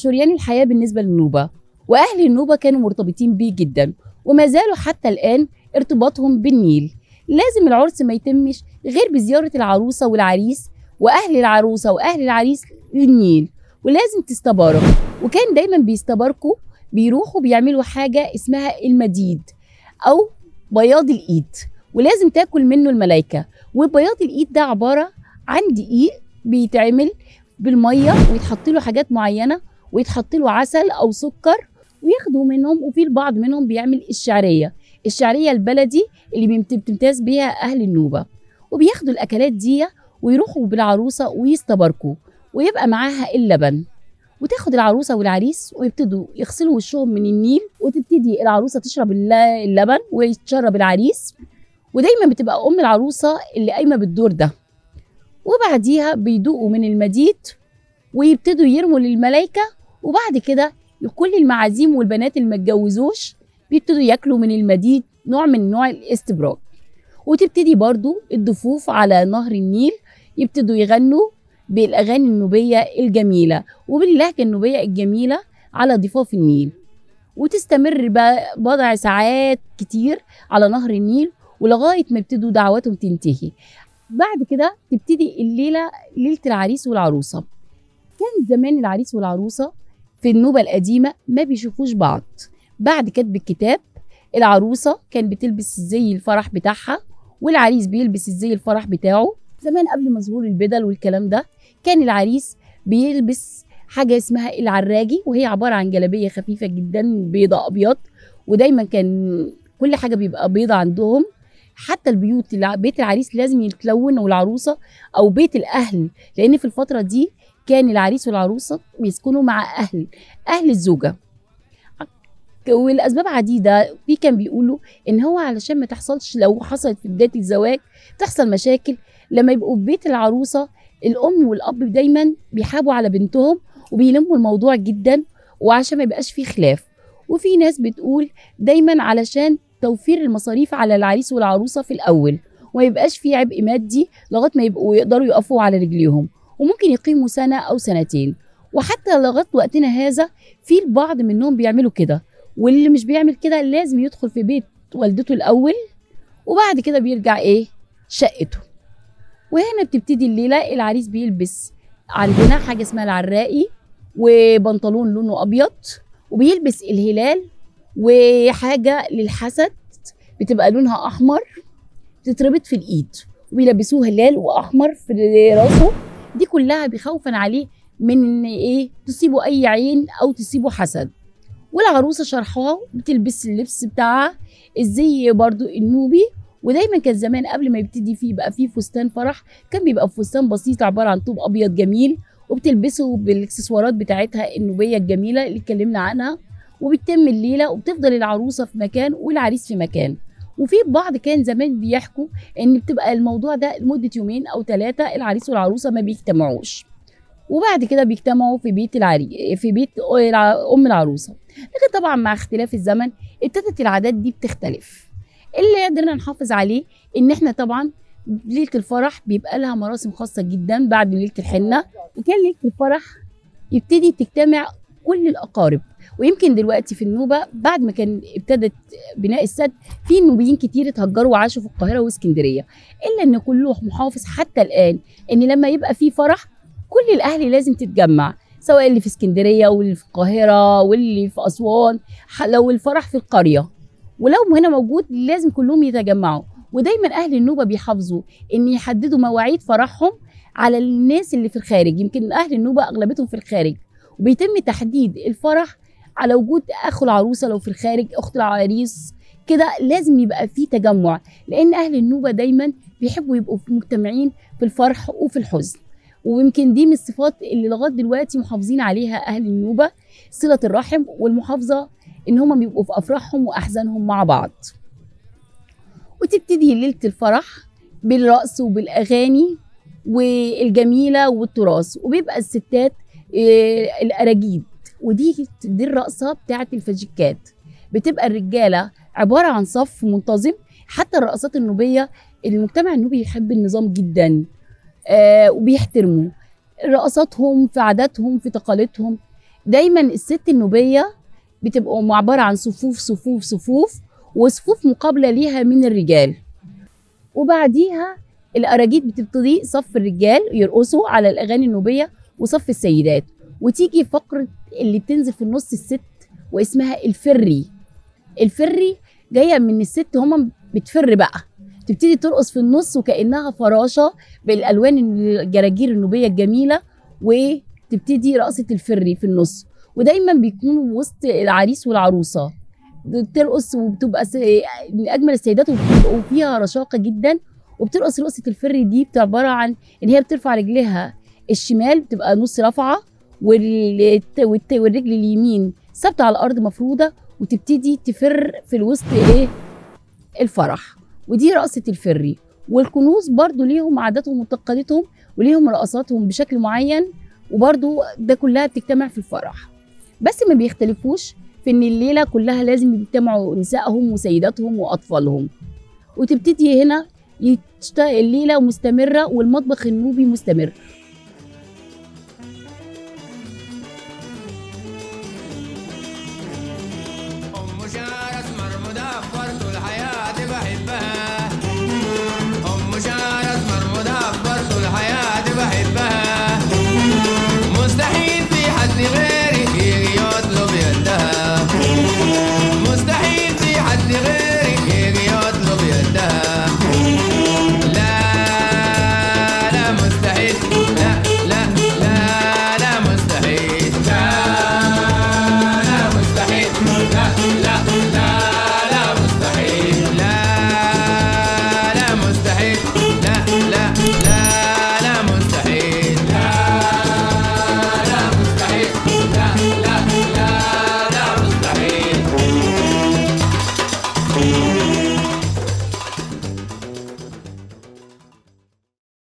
شريان الحياة بالنسبة للنوبة وأهل النوبة كانوا مرتبطين بيه جدا وما زالوا حتى الآن ارتباطهم بالنيل لازم العرس ما يتمش غير بزيارة العروسة والعريس وأهل العروسة وأهل العريس للنيل ولازم تستبارك وكان دايما بيستباركوا بيروحوا بيعملوا حاجة اسمها المديد أو بياض الإيد ولازم تاكل منه الملايكة وبياض الإيد ده عبارة عن دقيق بيتعمل بالمية ويتحط له حاجات معينة ويتحط له عسل أو سكر وياخدوا منهم وفي البعض منهم بيعمل الشعرية الشعرية البلدي اللي بيمت- بتمتاز بيها أهل النوبة وبياخدوا الأكلات دي ويروحوا بالعروسة ويستباركوا ويبقى معاها اللبن وتاخد العروسة والعريس ويبتدوا يغسلوا وشهم من النيل وتبتدي العروسة تشرب الل- اللبن ويتشرب العريس ودايما بتبقى أم العروسة اللي قايمة بالدور ده وبعديها بيدوقوا من المديد ويبتدوا يرموا للملايكة وبعد كده كل المعازيم والبنات اللي ما اتجوزوش بيبتدوا ياكلوا من المديد نوع من نوع الاستبراك وتبتدي برضو الضفوف على نهر النيل يبتدوا يغنوا بالأغاني النوبية الجميلة وباللهجة النوبية الجميلة على ضفاف النيل وتستمر بقى بضع ساعات كتير على نهر النيل ولغاية ما يبتدوا دعواتهم تنتهي بعد كده تبتدي الليلة ليلة العريس والعروسة كان زمان العريس والعروسة في النوبة القديمة ما بيشوفوش بعض بعد كتب الكتاب العروسة كان بتلبس زي الفرح بتاعها والعريس بيلبس زي الفرح بتاعه زمان قبل ما ظهور البدل والكلام ده كان العريس بيلبس حاجة اسمها العراجي وهي عبارة عن جلابية خفيفة جدا بيضة أبيض ودايما كان كل حاجة بيبقى بيضة عندهم حتى البيوت الع- بيت العريس لازم يتلون والعروسة أو بيت الأهل لأن في الفترة دي كان العريس والعروسة بيسكنوا مع أهل أهل الزوجة والاسباب عديده في كان بيقولوا ان هو علشان ما تحصلش لو حصلت في بدايه الزواج تحصل مشاكل لما يبقوا في بيت العروسه الام والاب دايما بيحابوا على بنتهم وبيلموا الموضوع جدا وعشان ما يبقاش فيه خلاف وفي ناس بتقول دايما علشان توفير المصاريف على العريس والعروسه في الاول وما يبقاش فيه عبء مادي لغايه ما يبقوا يقدروا يقفوا على رجليهم وممكن يقيموا سنه او سنتين وحتى لغايه وقتنا هذا في البعض منهم بيعملوا كده واللي مش بيعمل كده لازم يدخل في بيت والدته الاول وبعد كده بيرجع ايه شقته وهنا بتبتدي الليله العريس بيلبس عندنا حاجه اسمها العراقي وبنطلون لونه ابيض وبيلبس الهلال وحاجه للحسد بتبقى لونها احمر تتربط في الايد وبيلبسوه هلال واحمر في راسه دي كلها بخوفا عليه من ان ايه تصيبه اي عين او تصيبه حسد والعروسه شرحها بتلبس اللبس بتاعها الزي برضو النوبي ودايما كان زمان قبل ما يبتدي فيه يبقى فيه فستان فرح كان بيبقى فستان بسيط عباره عن طوب ابيض جميل وبتلبسه بالاكسسوارات بتاعتها النوبيه الجميله اللي اتكلمنا عنها وبتتم الليله وبتفضل العروسه في مكان والعريس في مكان وفي بعض كان زمان بيحكوا ان بتبقى الموضوع ده لمده يومين او ثلاثه العريس والعروسه ما بيجتمعوش وبعد كده بيجتمعوا في بيت العري في بيت ام العروسه لكن طبعا مع اختلاف الزمن ابتدت العادات دي بتختلف اللي قدرنا نحافظ عليه ان احنا طبعا ليله الفرح بيبقى لها مراسم خاصه جدا بعد ليله الحنه وكان ليله الفرح يبتدي تجتمع كل الاقارب ويمكن دلوقتي في النوبه بعد ما كان ابتدت بناء السد في نوبيين كتير اتهجروا وعاشوا في القاهره واسكندريه الا ان كله محافظ حتى الان ان لما يبقى في فرح كل الاهل لازم تتجمع سواء اللي في اسكندريه واللي في القاهره واللي في اسوان لو الفرح في القريه ولو هنا موجود لازم كلهم يتجمعوا ودايما اهل النوبه بيحافظوا ان يحددوا مواعيد فرحهم على الناس اللي في الخارج يمكن اهل النوبه اغلبيتهم في الخارج وبيتم تحديد الفرح على وجود اخو العروسه لو في الخارج اخت العريس كده لازم يبقى في تجمع لان اهل النوبه دايما بيحبوا يبقوا مجتمعين في الفرح وفي الحزن ويمكن دي من الصفات اللي لغايه دلوقتي محافظين عليها اهل النوبه صله الرحم والمحافظه ان هم بيبقوا في افراحهم واحزانهم مع بعض وتبتدي ليله الفرح بالرقص وبالاغاني والجميله والتراث وبيبقى الستات الاراجيد ودي دي الرقصه بتاعه الفاجيكات بتبقى الرجاله عباره عن صف منتظم حتى الرقصات النوبيه المجتمع النوبي يحب النظام جدا آه وبيحترموا رقصاتهم في عاداتهم في تقاليدهم دايما الست النوبيه بتبقى عباره عن صفوف صفوف صفوف وصفوف مقابله ليها من الرجال وبعديها الاراجيل بتبتدي صف الرجال يرقصوا على الاغاني النوبيه وصف السيدات وتيجي فقره اللي بتنزل في النص الست واسمها الفري الفري جايه من الست هما بتفر بقى تبتدي ترقص في النص وكانها فراشه بالالوان الجراجير النوبيه الجميله وتبتدي رقصه الفري في النص ودايما بيكونوا وسط العريس والعروسه بترقص وبتبقى من اجمل السيدات وفيها رشاقه جدا وبترقص رقصه الفري دي بتبقى عباره عن ان هي بترفع رجلها الشمال بتبقى نص رافعه والرجل اليمين ثابته على الارض مفروده وتبتدي تفر في الوسط ايه الفرح ودي رقصه الفري والكنوز برضو ليهم عاداتهم وتقاليدهم وليهم رقصاتهم بشكل معين وبرضو ده كلها بتجتمع في الفرح بس ما بيختلفوش في ان الليله كلها لازم يجتمعوا نسائهم وسيداتهم واطفالهم وتبتدي هنا الليله مستمره والمطبخ النوبي مستمر